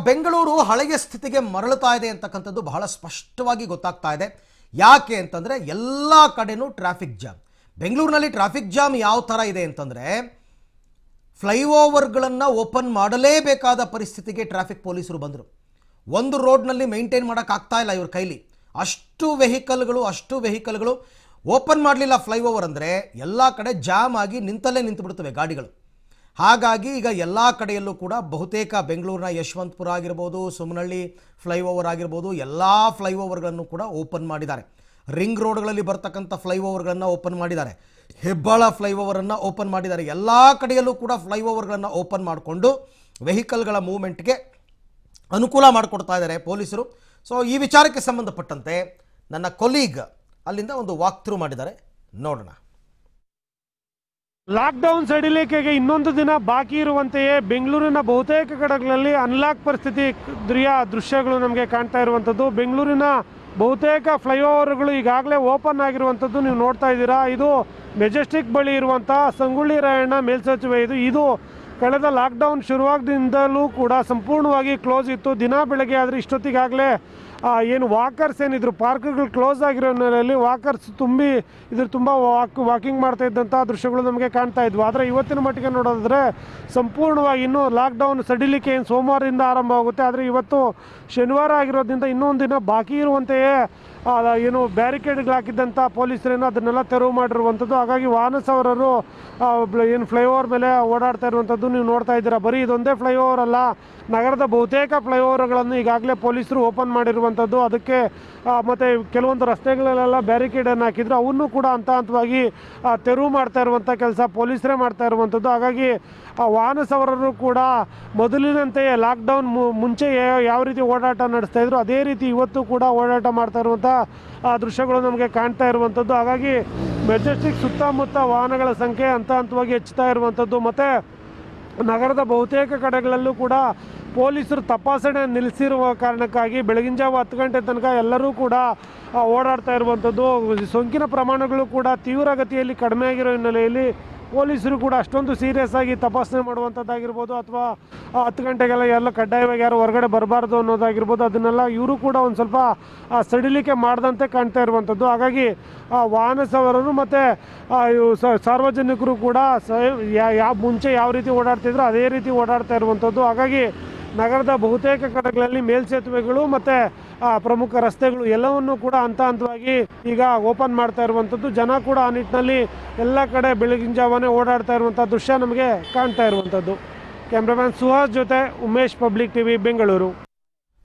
ಬೆಂಗಳೂರು ಹಳೆಯ ಸ್ಥಿತಿಗೆ ಮರಳುತ್ತಾ ಇದೆ ಅಂತಕ್ಕಂಥದ್ದು ಬಹಳ ಸ್ಪಷ್ಟವಾಗಿ ಗೊತ್ತಾಗ್ತಾ ಇದೆ ಯಾಕೆ ಅಂತಂದರೆ ಎಲ್ಲ ಕಡೆನೂ ಟ್ರಾಫಿಕ್ ಜಾಮ್ ಬೆಂಗಳೂರಿನಲ್ಲಿ ಟ್ರಾಫಿಕ್ ಜಾಮ್ ಯಾವ ಥರ ಇದೆ ಅಂತಂದರೆ ಫ್ಲೈಓವರ್ಗಳನ್ನು ಓಪನ್ ಮಾಡಲೇಬೇಕಾದ ಪರಿಸ್ಥಿತಿಗೆ ಟ್ರಾಫಿಕ್ ಪೊಲೀಸರು ಬಂದರು ಒಂದು ರೋಡ್ನಲ್ಲಿ ಮೇಂಟೈನ್ ಮಾಡೋಕ್ಕಾಗ್ತಾ ಇಲ್ಲ ಇವ್ರ ಕೈಲಿ ಅಷ್ಟು ವೆಹಿಕಲ್ಗಳು ಅಷ್ಟು ವೆಹಿಕಲ್ಗಳು ಓಪನ್ ಮಾಡಲಿಲ್ಲ ಫ್ಲೈಓವರ್ ಅಂದರೆ ಎಲ್ಲ ಕಡೆ ಜಾಮ್ ಆಗಿ ನಿಂತಲ್ಲೇ ನಿಂತು ಬಿಡ್ತವೆ ಗಾಡಿಗಳು ಹಾಗಾಗಿ ಈಗ ಎಲ್ಲ ಕಡೆಯಲ್ಲೂ ಕೂಡ ಬಹುತೇಕ ಬೆಂಗಳೂರಿನ ಯಶವಂತಪುರ ಆಗಿರ್ಬೋದು ಸುಮನಹಳ್ಳಿ ಫ್ಲೈಓವರ್ ಆಗಿರ್ಬೋದು ಎಲ್ಲ ಫ್ಲೈಓವರ್ಗಳನ್ನು ಕೂಡ ಓಪನ್ ಮಾಡಿದ್ದಾರೆ ರಿಂಗ್ ರೋಡ್ಗಳಲ್ಲಿ ಬರ್ತಕ್ಕಂಥ ಫ್ಲೈಓವರ್ಗಳನ್ನು ಓಪನ್ ಮಾಡಿದ್ದಾರೆ ಹೆಬ್ಬಾಳ ಫ್ಲೈಓವರನ್ನು ಓಪನ್ ಮಾಡಿದ್ದಾರೆ ಎಲ್ಲ ಕಡೆಯಲ್ಲೂ ಕೂಡ ಫ್ಲೈಓವರ್ಗಳನ್ನು ಓಪನ್ ಮಾಡಿಕೊಂಡು ವೆಹಿಕಲ್ಗಳ ಮೂವ್ಮೆಂಟ್ಗೆ ಅನುಕೂಲ ಮಾಡಿಕೊಡ್ತಾ ಇದ್ದಾರೆ ಪೊಲೀಸರು ಸೊ ಈ ವಿಚಾರಕ್ಕೆ ಸಂಬಂಧಪಟ್ಟಂತೆ ನನ್ನ ಕೊಲೀಗ್ ಅಲ್ಲಿಂದ ಒಂದು ವಾಕ್ ಥ್ರೂ ಮಾಡಿದ್ದಾರೆ ನೋಡೋಣ ಲಾಕ್ಡೌನ್ ಸಡಿಲಿಕೆಗೆ ಇನ್ನೊಂದು ದಿನ ಬಾಕಿ ಇರುವಂತೆಯೇ ಬೆಂಗಳೂರಿನ ಬಹುತೇಕ ಕಡೆಗಳಲ್ಲಿ ಅನ್ಲಾಕ್ ಪರಿಸ್ಥಿತಿ ದೃಯ ದೃಶ್ಯಗಳು ನಮಗೆ ಕಾಣ್ತಾ ಇರುವಂಥದ್ದು ಬೆಂಗಳೂರಿನ ಬಹುತೇಕ ಫ್ಲೈಓವರ್ಗಳು ಈಗಾಗಲೇ ಓಪನ್ ಆಗಿರುವಂಥದ್ದು ನೀವು ನೋಡ್ತಾ ಇದ್ದೀರಾ ಇದು ಮೆಜೆಸ್ಟಿಕ್ ಬಳಿ ಇರುವಂಥ ಸಂಗೊಳ್ಳಿ ರಾಯಣ್ಣ ಮೇಲ್ಸೇತುವೆ ಇದು ಇದು ಕಳೆದ ಲಾಕ್ಡೌನ್ ಶುರುವಾಗದಿಂದಲೂ ಕೂಡ ಸಂಪೂರ್ಣವಾಗಿ ಕ್ಲೋಸ್ ಇತ್ತು ದಿನ ಬೆಳಗ್ಗೆ ಆದರೆ ಇಷ್ಟೊತ್ತಿಗಾಗಲೇ ಆ, ಏನು ವಾಕರ್ಸ್ ಏನಿದ್ರು ಪಾರ್ಕ್ಗಳು ಕ್ಲೋಸ್ ಆಗಿರೋ ನೆಲೆಯಲ್ಲಿ ವಾಕರ್ಸ್ ತುಂಬಿ ಇದ್ರ ತುಂಬ ವಾಕ್ ವಾಕಿಂಗ್ ಮಾಡ್ತಾ ಇದ್ದಂಥ ದೃಶ್ಯಗಳು ನಮಗೆ ಕಾಣ್ತಾ ಇದ್ವು ಆದರೆ ಇವತ್ತಿನ ಮಟ್ಟಿಗೆ ನೋಡೋದಾದ್ರೆ ಸಂಪೂರ್ಣವಾಗಿ ಇನ್ನೂ ಲಾಕ್ಡೌನ್ ಸಡಿಲಿಕೆ ಏನು ಸೋಮವಾರದಿಂದ ಆರಂಭ ಆಗುತ್ತೆ ಆದರೆ ಇವತ್ತು ಶನಿವಾರ ಆಗಿರೋದ್ರಿಂದ ಇನ್ನೊಂದು ದಿನ ಬಾಕಿ ಇರುವಂತೆಯೇ ಆ, ಏನು ಬ್ಯಾರಿಕೇಡ್ಗಳು ಹಾಕಿದ್ದಂಥ ಪೊಲೀಸರೇನು ಅದನ್ನೆಲ್ಲ ತೆರವು ಮಾಡಿರುವಂಥದ್ದು ಹಾಗಾಗಿ ವಾಹನ ಸವಾರರು ಆ, ಬ್ಲ- ಏನು ಫ್ಲೈಓವರ್ ಮೇಲೆ ಓಡಾಡ್ತಾ ಇರುವಂಥದ್ದು ನೀವು ನೋಡ್ತಾ ಇದ್ದೀರಾ ಬರೀ ಇದೊಂದೇ ಫ್ಲೈಓವರ್ ಅಲ್ಲ ನಗರದ ಬಹುತೇಕ ಫ್ಲೈಓವರ್ಗಳನ್ನು ಈಗಾಗಲೇ ಪೊಲೀಸರು ಓಪನ್ ಮಾಡಿರುವಂಥದ್ದು ಅದಕ್ಕೆ ಆ, ಮತ್ತು ಕೆಲವೊಂದು ರಸ್ತೆಗಳಲ್ಲೆಲ್ಲ ಬ್ಯಾರಿಕೇಡನ್ನು ಹಾಕಿದ್ರು ಅವನ್ನು ಕೂಡ ಹಂತ ಹಂತವಾಗಿ ಆ, ತೆರವು ಮಾಡ್ತಾ ಇರುವಂಥ ಕೆಲಸ ಪೊಲೀಸರೇ ಮಾಡ್ತಾ ಇರುವಂಥದ್ದು ಹಾಗಾಗಿ ಆ ವಾಹನ ಸವಾರರು ಕೂಡ ಮೊದಲಿನಂತೆಯೇ ಲಾಕ್ಡೌನ್ ಮುಂಚೆ ಯಾ- ಯಾವ ರೀತಿ ಓಡಾಟ ನಡೆಸ್ತಾ ಇದ್ರು ಅದೇ ರೀತಿ ಇವತ್ತು ಕೂಡ ಓಡಾಟ ಮಾಡ್ತಾ ಇರುವಂಥ ಆ ದೃಶ್ಯಗಳು ನಮಗೆ ಕಾಣ್ತಾ ಇರುವಂಥದ್ದು ಹಾಗಾಗಿ ಮೆಜೆಸ್ಟಿಕ್ ಸುತ್ತಮುತ್ತ ವಾಹನಗಳ ಸಂಖ್ಯೆ ಹಂತ ಹಂತವಾಗಿ ಹೆಚ್ಚುತ್ತಾ ಇರುವಂಥದ್ದು ಮತ್ತು ನಗರದ ಬಹುತೇಕ ಕಡೆಗಳಲ್ಲೂ ಕೂಡ ಪೊಲೀಸರು ತಪಾಸಣೆ ನಿಲ್ಲಿಸಿರುವ ಕಾರಣಕ್ಕಾಗಿ ಬೆಳಗಿನ ಜಾವ ಹತ್ತು ಗಂಟೆ ತನಕ ಎಲ್ಲರೂ ಕೂಡ ಆ, ಓಡಾಡ್ತಾ ಇರುವಂಥದ್ದು ಸೋಂಕಿನ ಪ್ರಮಾಣಗಳು ಕೂಡ ತೀವ್ರಗತಿಯಲ್ಲಿ ಕಡಿಮೆ ಆಗಿರೋ ಹಿನ್ನೆಲೆಯಲ್ಲಿ ಪೊಲೀಸರು ಕೂಡ ಅಷ್ಟೊಂದು ಸೀರಿಯಸ್ ಆಗಿ ತಪಾಸಣೆ ಮಾಡುವಂಥದ್ದಾಗಿರ್ಬೋದು ಅಥವಾ ಆ, ಹತ್ತು ಗಂಟೆಗೆಲ್ಲ ಎಲ್ಲ ಕಡ್ಡಾಯವಾಗಿ ಯಾರು ಹೊರಗಡೆ ಬರಬಾರ್ದು ಅನ್ನೋದಾಗಿರ್ಬೋದು ಅದನ್ನೆಲ್ಲ ಇವರು ಕೂಡ ಒಂದು ಸ್ವಲ್ಪ ಆ, ಸಡಿಲಿಕೆ ಮಾಡದಂತೆ ಕಾಣ್ತಾ ಇರುವಂಥದ್ದು ಹಾಗಾಗಿ ಆ, ವಾಹನ ಸವಾರರು ಮತ್ತು ಸಾರ್ವಜನಿಕರು ಕೂಡ ಸ್ವಯಂ ಯಾವ ಮುಂಚೆ ಯಾವ ರೀತಿ ಓಡಾಡ್ತಿದ್ರು ಅದೇ ರೀತಿ ಓಡಾಡ್ತಾ ಇರುವಂಥದ್ದು ಹಾಗಾಗಿ ನಗರದ ಬಹುತೇಕ ಕಡೆಗಳಲ್ಲಿ ಮೇಲ್ಸೇತುವೆಗಳು ಮತ್ತು ಪ್ರಮುಖ ರಸ್ತೆಗಳು ಎಲ್ಲವನ್ನೂ ಕೂಡ ಹಂತ ಹಂತವಾಗಿ ಈಗ ಓಪನ್ ಮಾಡ್ತಾ ಇರುವಂಥದ್ದು ಜನ ಕೂಡ ಆ ನಿಟ್ಟಿನಲ್ಲಿ ಎಲ್ಲ ಕಡೆ ಬೆಳಗಿನ ಜಾವನೇ ಓಡಾಡ್ತಾ ಇರುವಂಥ ದೃಶ್ಯ ನಮಗೆ ಕಾಣ್ತಾ ಇರುವಂಥದ್ದು ಕ್ಯಾಮ್ರಾಮ್ಯಾನ್ ಸುಹಾಸ್ ಜೊತೆ ಉಮೇಶ್ ಪಬ್ಲಿಕ್ ಟಿವಿ ಬೆಂಗಳೂರು